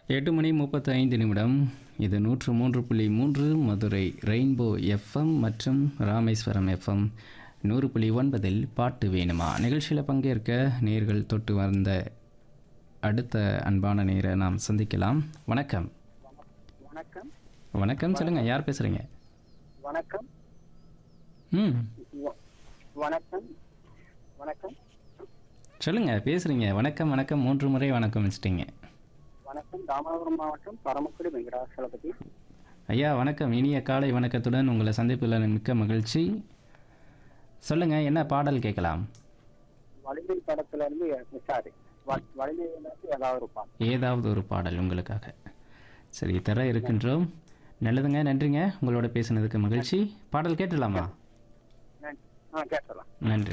எட்டு மணி முப்பத்தி ஐந்து நிமிடம் இது நூற்று மூன்று புள்ளி மூன்று மதுரை ரெயின்போ எஃப்எம் மற்றும் ராமேஸ்வரம் எஃப்எம் நூறு புள்ளி ஒன்பதில் பாட்டு வேணுமா நிகழ்ச்சியில் பங்கேற்க நேர்கள் தொட்டு வந்த அடுத்த அன்பான நேரை நாம் சந்திக்கலாம் வணக்கம் வணக்கம் வணக்கம் சொல்லுங்கள் யார் பேசுகிறீங்க வணக்கம் ம் வ- வணக்கம் வணக்கம் சொல்லுங்கள் பேசுகிறீங்க வணக்கம் வணக்கம் மூன்று முறை வணக்கம் வச்சிட்டீங்க வணக்கம் ராமநாதபுரம் மாவட்டம் பரமக்குடி வெங்கடாசலபதி ஐயா வணக்கம் இனிய காலை வணக்கத்துடன் உங்களை சந்திப்பில் மிக்க மகிழ்ச்சி சொல்லுங்கள் என்ன பாடல் கேட்கலாம் வலிமை படத்துல இருந்து சாரி வலிமையில இருந்து ஏதாவது ஒரு பாட்டு ஏதாவது ஒரு பாடல் உங்களுக்காக சரி தர இருக்கின்றோம் நல்லதுங்க நன்றிங்க உங்களோட பேசுனதுக்கு மகிழ்ச்சி பாடல் கேட்டுடலாமா நன்றி. ஆ கேட்கலாம் நன்றி